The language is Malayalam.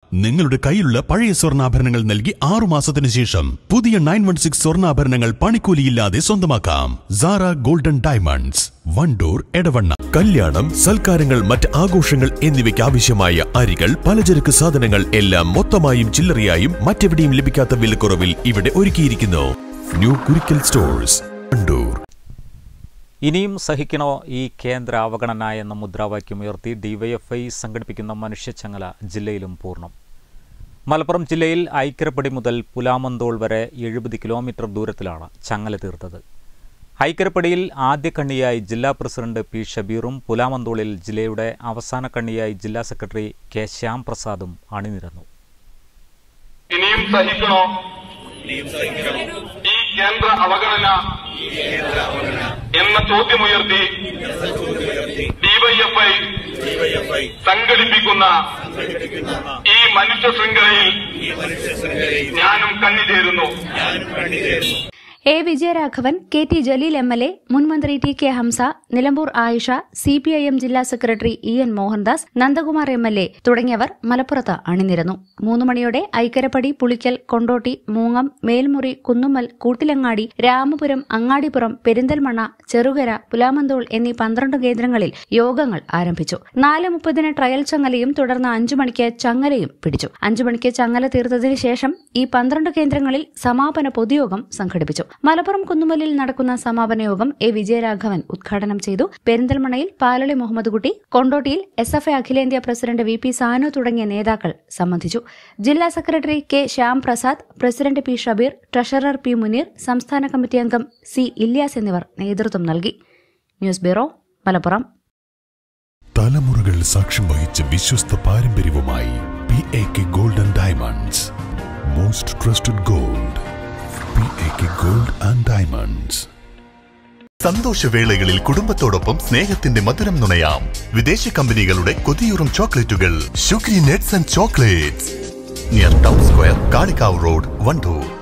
നിങ്ങളുടെ കയ്യിലുള്ള പഴയ സ്വർണ്ണാഭരണങ്ങൾ നൽകി ആറു മാസത്തിന് ശേഷം പുതിയ നയൻ വൺ സിക്സ് സ്വർണ്ണാഭരണങ്ങൾ പണിക്കൂലിയില്ലാതെ സ്വന്തമാക്കാം സാറ ഗോൾഡൻ ഡയമണ്ട്സ് വണ്ടൂർ എടവണ്ണ കല്യാണം സൽക്കാരങ്ങൾ മറ്റ് ആഘോഷങ്ങൾ എന്നിവയ്ക്ക് ആവശ്യമായ അരികൾ പലചരക്ക് സാധനങ്ങൾ എല്ലാം മൊത്തമായും ചില്ലറയായും മറ്റെവിടെയും ലഭിക്കാത്ത വിലക്കുറവിൽ ഇവിടെ ഒരുക്കിയിരിക്കുന്നു ന്യൂ കുരിക്കൽ സ്റ്റോഴ്സ് വണ്ടൂർ ഇനിയും സഹിക്കണോ ഈ കേന്ദ്ര അവഗണന എന്ന മുദ്രാവാക്യം ഉയർത്തി ഡിവൈഎഫ്ഐ സംഘടിപ്പിക്കുന്ന മനുഷ്യച്ചങ്ങല ജില്ലയിലും പൂർണ്ണം മലപ്പുറം ജില്ലയിൽ ഐക്കരപ്പടി മുതൽ പുലാമന്തോൾ വരെ എഴുപത് കിലോമീറ്റർ ദൂരത്തിലാണ് ചങ്ങല തീർത്തത് ഐക്കരപ്പടിയിൽ ആദ്യ കണ്ണിയായി ജില്ലാ പ്രസിഡന്റ് പി ഷബീറും പുലാമന്തോളിൽ ജില്ലയുടെ അവസാന കണ്ണിയായി ജില്ലാ സെക്രട്ടറി കെ ശ്യാം പ്രസാദും അണിനിരന്നു ഇനിയും സഹിക്കണോ ഈ കേന്ദ്ര അവഗണന എന്ന ചോദ്യമുയർത്തി ഡിവൈഎഫ്ഐ സംഘടിപ്പിക്കുന്ന ഈ മനുഷ്യ ശൃംഖലയിൽ ഞാനും കണ്ണിചേരുന്നു A Vijayaraghavan K T Jaleel M L A മുൻമന്ത്രി T K Hamza Nilambur Ayisha C P I M ജില്ലാ secretary E N Mohandas Nandakumar M L A തുടങ്ങിയവർ മലപ്പുറത്ത് അണിനിരന്നു മൂന്ന് മണിയോടെ ഐക്കരപ്പടി പുളിക്കൽ കൊണ്ടോട്ടി മൂങ്ങം മേൽമുറി കുന്നുമ്മൽ കൂട്ടിലങ്ങാടി രാമപുരം അങ്ങാടിപ്പുറം പെരിന്തൽമണ്ണ ചെറുകര പുലാമന്തോൾ എന്നീ പന്ത്രണ്ട് കേന്ദ്രങ്ങളിൽ യോഗങ്ങൾ ആരംഭിച്ചു നാല് മുപ്പതിന് ട്രയൽ ചങ്ങലയും തുടർന്ന് അഞ്ചു മണിക്ക് ചങ്ങലയും പിടിച്ചു അഞ്ചു മണിക്ക് ചങ്ങല തീർത്തതിനു ശേഷം ഈ പന്ത്രണ്ട് കേന്ദ്രങ്ങളിൽ സമാപന പൊതുയോഗം സംഘടിപ്പിച്ചു മലപ്പുറം കുന്നുമലിൽ നടക്കുന്ന സമാപന യോഗം എ വിജയരാഘവൻ ഉദ്ഘാടനം ചെയ്തു പെരിന്തൽമണ്ണയിൽ പാലളി മുഹമ്മദ് കുട്ടി കൊണ്ടോട്ടിയിൽ എസ് എഫ് ഐ അഖിലേന്ത്യാ പ്രസിഡന്റ് വി പി സാനു തുടങ്ങിയ നേതാക്കൾ സംബന്ധിച്ചു ജില്ലാ secretary K Shyam Prasad president P Shabeer treasurer P Muneer സംസ്ഥാന കമ്മിറ്റി അംഗം സി ഇല്യാസ് എന്നിവർ നേതൃത്വം നൽകി ന്യൂസ് ബ്യൂറോ മലപ്പുറം തലമുറകൾ സാക്ഷ്യം വഹിച്ച വിശ്വസ്ത പാരമ്പര്യവുമായി P A K golden diamonds most trusted gold P A K gold and diamonds സന്തോഷവേളകളിൽ കുടുംബത്തോടൊപ്പം സ്നേഹത്തിന്റെ മധുരം നുണയാം വിദേശ കമ്പനികളുടെ കൊതിയൂറും ചോക്ലേറ്റുകൾ sugary nuts and chocolates near town square Kalikavu road Wandoor